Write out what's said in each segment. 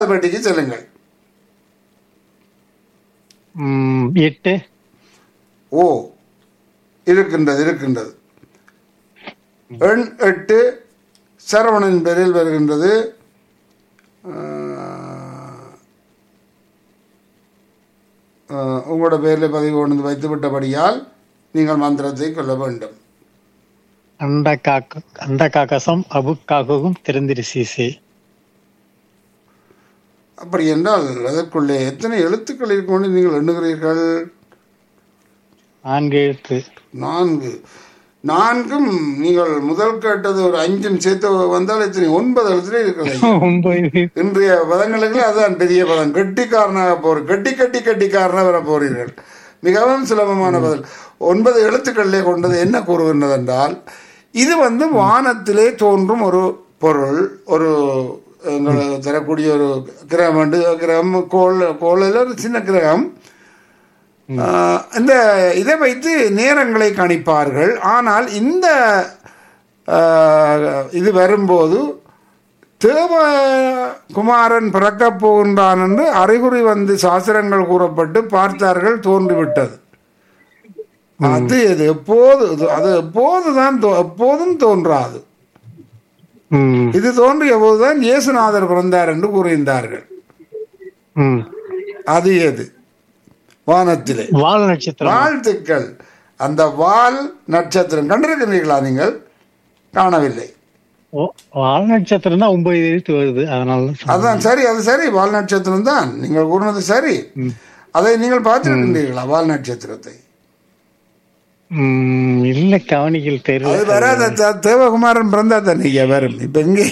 பெட்டிக்கு செல்லுங்கள் ம், எட்டு ஓ இருக்கின்றது இருக்கின்றது எண் எட்டு சரவணன் பேரில் வருகின்றது ஆஹ், ஆஹ், உங்களோட பேரில் பதிவு கொண்டு வைத்து விட்டபடியால் நீங்கள் மந்திரத்தை கொள்ள வேண்டும் அண்ட காக்க அண்ட காக்கசம் அபு காக்கும் திறந்திரு சீசே அப்படி என்றால் அதற்குள்ளே எத்தனை எழுத்துக்கள் இருக்கும் என்று நீங்கள் எண்ணுகிறீர்கள் நான்கு எழுத்து நான்கு நான்கும் நீங்கள் முதல் கேட்டது ஒரு அஞ்சும் சேர்த்து வந்தால் எத்தனை ஒன்பது எழுத்துல இருக்கிறது ஒன்பது இன்றைய பதங்களுக்கு அதான் பெரிய பதம் கெட்டிக்காரனாக போற கெட்டி கட்டி கெட்டிக்காரனாக வர போறீர்கள் மிகவும் சுலபமான பதில் ஒன்பது எழுத்துக்களிலே கொண்டது என்ன கூறுகின்றது என்றால் இது வந்து வானத்திலே தோன்றும் ஒரு பொருள் ஒரு எங்களுக்கு தரக்கூடிய ஒரு கிரகம் வந்து கிரகம் கோள் கோளில் ஒரு சின்ன கிரகம் ஆஹ், இந்த இதை வைத்து நேரங்களை கணிப்பார்கள் ஆனால் இந்த ஆஹ், இது வரும்போது தேவகுமாரன் பிறக்கப் போகின்றான் என்று அறிகுறி வந்து சாஸ்திரங்கள் கூறப்பட்டு பார்த்தார்கள் தோன்றிவிட்டது அது எது எப்போது இது- அது எப்போதுதான் தோ- எப்போதும் தோன்றாது ம், இது தோன்றிய போதுதான் இயேசுநாதர் பிறந்தார் என்று கூறுகின்றார்கள் ம். அது எது வானத்திலே வால் நட்சத்திரம் வாழ்த்துக்கள் அந்த வால் நட்சத்திரம் கண்டிருக்கிறீர்களா நீங்கள் காணவில்லை ஓ, வால் நட்சத்திரம் தான் ஒன்பது எழுத்து வருது அதனால தான் சொன்னேன். அதான் சரி அது சரி வால் நட்சத்திரம் தான் நீங்கள் கூறினது சரி அதை நீங்கள் பார்த்திருக்கின்றீர்களா வால் நட்சத்திரத்தை ம், இல்ல கவனிக்கல் அது தெரியல வராத த- தேவகுமாரன் பிறந்தா தானே ஐயா வரும் இப்ப இங்கே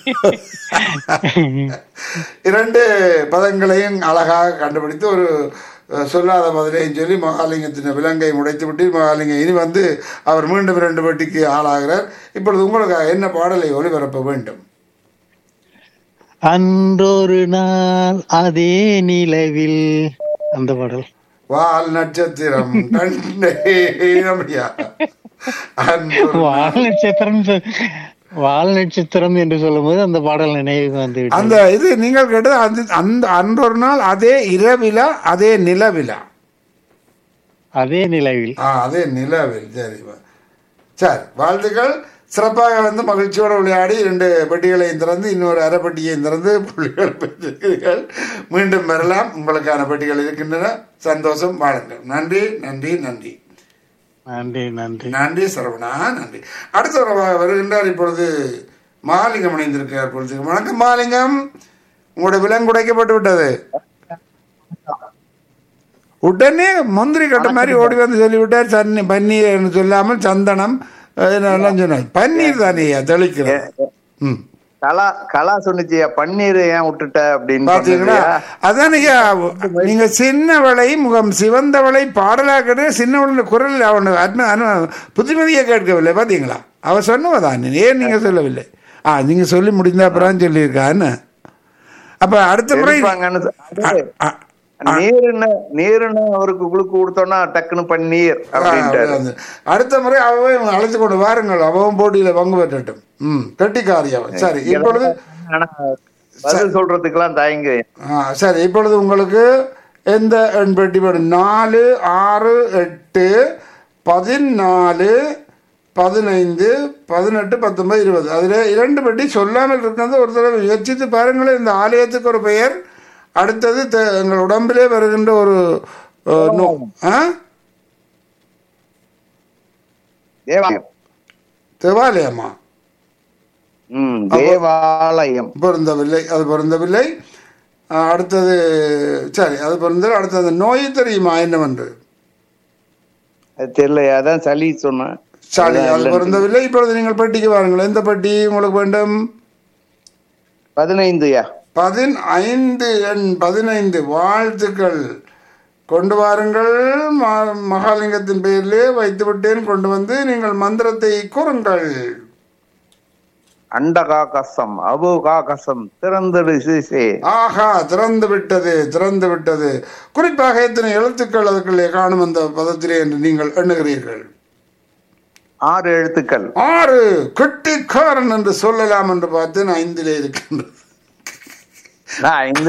இரண்டு பதங்களையும் அழகாக கண்டுபிடித்து ஒரு அஹ், சொல்லாத பதிலையும் சொல்லி மகாலிங்கத்தின் விலங்கை முடைத்து விட்டு மகாலிங்கம் இனி வந்து அவர் மீண்டும் இரண்டு பெட்டிக்கு ஆளாகிறார் இப்பொழுது உங்களுக்காக என்ன பாடலை ஒளிபரப்ப வேண்டும் அன்றொரு நாள் அதே நிலவில் அந்த பாடல் வால் நட்சத்திரம் கண்டேன் அப்படியா அன்பு வால் நட்சத்திரம் சொ- வால் நட்சத்திரம் என்று சொல்லும்போது அந்த பாடல் நினைவுக்கு வந்து விட்டது. அந்த இது நீங்கள் கேட்டது அந்த அந்த அன்றொரு நாள் அதே இரவிலா அதே நிலவிலா அதே நிலவில் ஆ அதே நிலவில் சரி சரி வாழ்த்துக்கள் சிறப்பாக வந்து மகிழ்ச்சியோடு விளையாடி இரண்டு பெட்டிகளையும் திறந்து இன்னொரு அரை பெட்டியையும் திறந்து புள்ளிகள் பெற்றிருக்கிறீர்கள் மீண்டும் வரலாம் உங்களுக்கான பெட்டிகள் இருக்கின்றன சந்தோஷம் வாழுங்கள் நன்றி நன்றி நன்றி நன்றி நன்றி நன்றி சரவணா நன்றி அடுத்த உறவாக வருகின்றார் இப்பொழுது மகாலிங்கம் இணைந்திருக்கிறார் பொழுது வணக்கம் மகாலிங்கம் உங்களோட விலங்கு உடைக்கப்பட்டு விட்டது உடனே முந்திரி கட்ட மாதிரி ஓடி வந்து சொல்லிவிட்டார் சன்னி பன்னீர் சொல்லாமல் சந்தனம் அஹ், எல்லாம் சொன்னார் பன்னீர் தானேயா தெளிக்கிறது ம் கலா கலா சொன்னுச்சியா பன்னீர் ஏன் விட்டுட்ட அப்படின்னு பாத்தீங்களா சொன்னதுயா? அதானையா நீங்க சின்னவளை முகம் சிவந்தவளை பாடலாக்கிட்டு சின்னவள குரல் அவனு அன்ன அனு புத்திமதியை கேட்கவில்லை பாத்தீங்களா அவ சொன்னவதான் ஏன் நீங்க சொல்லவில்லை ஆ நீங்க சொல்லி முடிந்த அப்புறம் சொல்லியிருக்கான்னு அப்ப அடுத்த முறை இருப்பாங்கன்னு சொ- அது ஆ, நீருன்னு நீருன்னு அவருக்கு குளுக்கு கொடுத்தோம்னா டக்குன்னு பன்னீர் அப்படின்ட்டாரு ஆ, அடுத்த முறை அவவே அழைத்து கொண்டு வாருங்கள் அவவும் போட்டியில பங்கு பெற்றட்டும் ம் கெட்டிக்காரி அவன் சரி இப்பொழுது ஆனா பதில் சொல்றதுக்கெல்லாம் தயங்க ஆ, சரி இப்பொழுது உங்களுக்கு எந்த எண் பெட்டி வேணும் நாலு ஆறு எட்டு பதினாலு பதினைந்து பதினெட்டு பத்தொன்பது இருபது அதில் இரண்டு பெட்டி சொல்லாமல் இருக்கிறது ஒரு தடவை முயற்சித்து பாருங்களேன் இந்த ஆலயத்துக்கு ஒரு பெயர் அடுத்தது த- எங்கள் உடம்பிலே வருகின்ற ஒரு அஹ், நோ- ஆ தேவாலயம் தேவாலயமா ம் தேவாலயம் பொருந்தவில்லை அது பொருந்தவில்லை ஆ, அடுத்தது சரி அது பொருந்தது அடுத்தது நோய் தெரியுமா என்னவென்று அது தெரியலையா அதான் சளி சொன்னேன் சரி அது பொருந்தவில்லை இப்பொழுது நீங்கள் பெட்டிக்கு வாருங்கள் எந்த பெட்டி உங்களுக்கு வேண்டும் பதினைந்துயா பதினைந்து எண் பதினைந்து வாழ்த்துக்கள் கொண்டு வாருங்கள் ம- மகாலிங்கத்தின் பெயரிலே வைத்து விட்டேன் கொண்டு வந்து நீங்கள் மந்திரத்தை கூறுங்கள் அண்டகாகசம் அபுகாகசம் திறந்தடு சீசே ஆஹா திறந்து விட்டது திறந்து விட்டது குறிப்பாக எத்தனை எழுத்துக்கள் அதுக்குள்ளே காணும் அந்த பதத்திலே என்று நீங்கள் எண்ணுகிறீர்கள் ஆறு எழுத்துக்கள் ஆறு கெட்டிக்காரன் என்று சொல்லலாம் என்று பார்த்தேன் ஐந்திலே இருக்கின்றது நான் ஐந்து